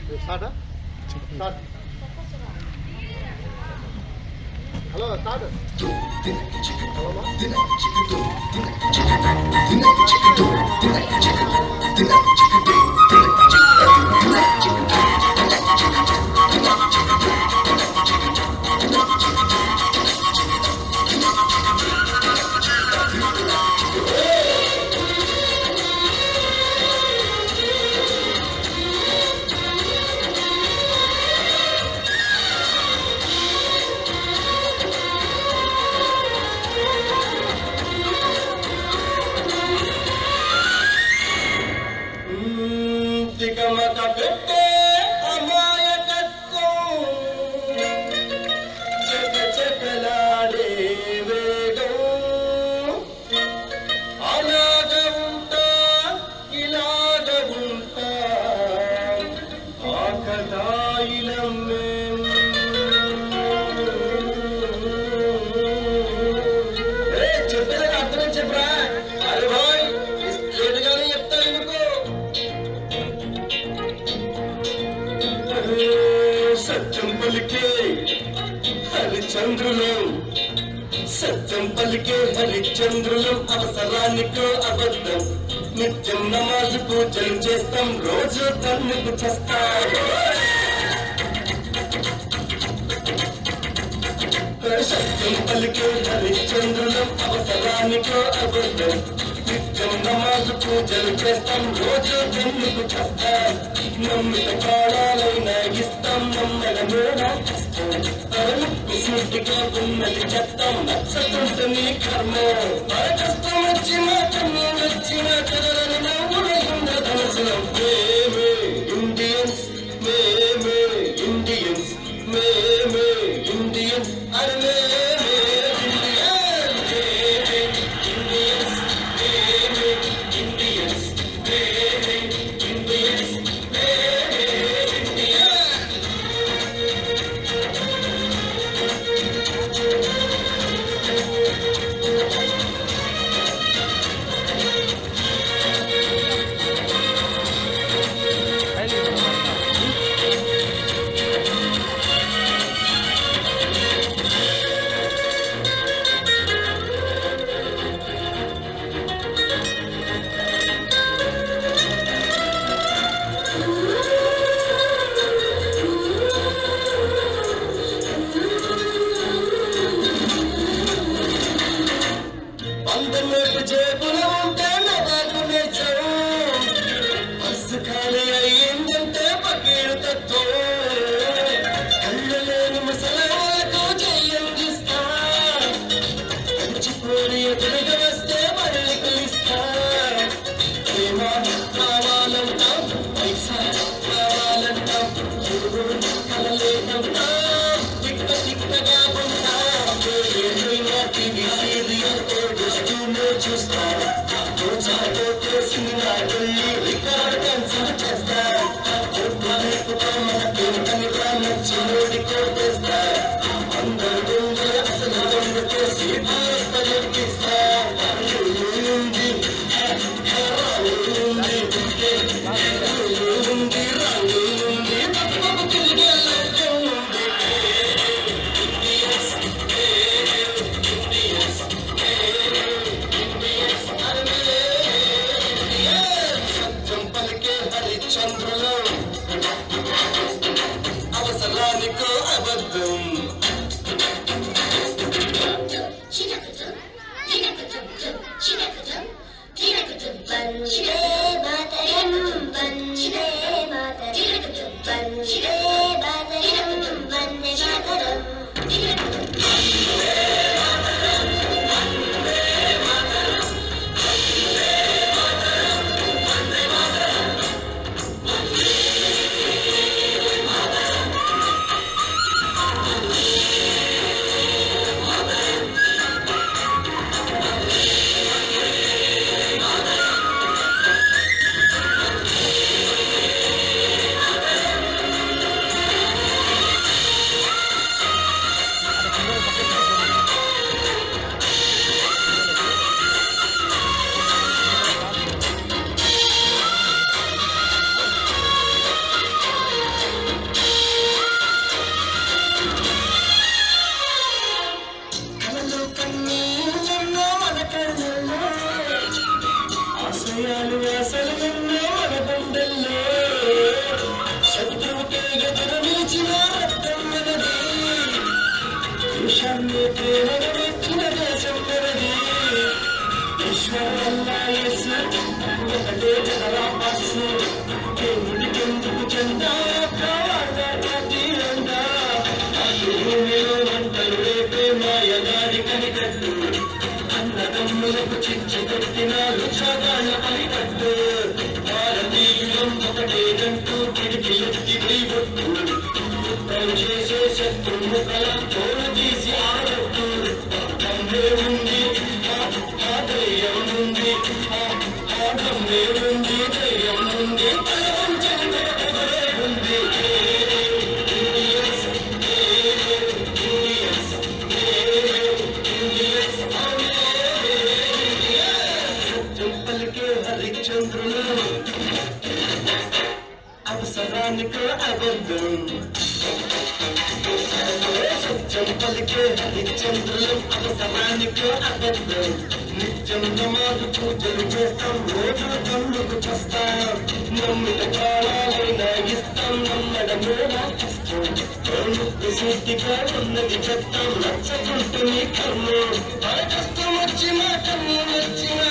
start start hello start తికమక పెట్టే అమాయకత్వం చెక చెకలాడే వేగం అలాగ ఉంటా ఇలాగ ఉంటా ఆకతాయిలం చెప్పేదాకా అర్థం చెప్పరా అరే భాయ్ లేటుగానే చెప్తా ఎందుకు సత్యం పలికే హరిచంద్రులు సత్యం పలికే హరిచంద్రులు అవసరానికో అబద్ధం నిత్యం నమాజు పూజలు చేస్తాం రోజు తన్నుకు చేస్తాం సత్యం పలికే హరిచంద్రులు అవసరానికో అబద్ధం నిత్యం నమాజు పూజలు చేస్తాం రోజు తన్నుకు చేస్తాం నమ్మిత కాడాలైనా ఇస్తాం నమ్మడమేనా స్మృతిగా ఉన్నది చెప్తాం నచ్చకుంటే నీ కర్మ మన కష్టం వచ్చిన కన్ను వచ్చిన కదలని నవ్వులై ఉండదలసిన మేమే ఇండియన్స్ మేమే ఇండియన్స్ మేమే ఇండియన్స్ అరే మేమే ఇండియన్స్ మేమే ఇండియన్స్ మేమే ఇండియన్స్ మేమే ఇండియన్స్ మేమే ఇండియన్స్ ధైర్యం ఉంది బలం చెందడే ఉంది ఇండియన్స్ ఇండియన్స్ ఇండియన్స్ సత్యం పలికే హరిశ్చంద్రులు అవసరానికి అబద్ధం సత్యం పలికే హరిశ్చంద్రులు అవసరానికి అబద్ధం నిత్యం నమాజు పూజలు చేస్తాం రోజు కన్నుకు చేస్తాం నమ్మిన కాలాలైనా ఇస్తాం నమ్మడమే రాకిస్తాం కన్నుకు సూటిగా ఉన్నది చెప్తాం నచ్చకుంటే నీ కర్మ మన కష్టం వచ్చి మాట నచ్చిన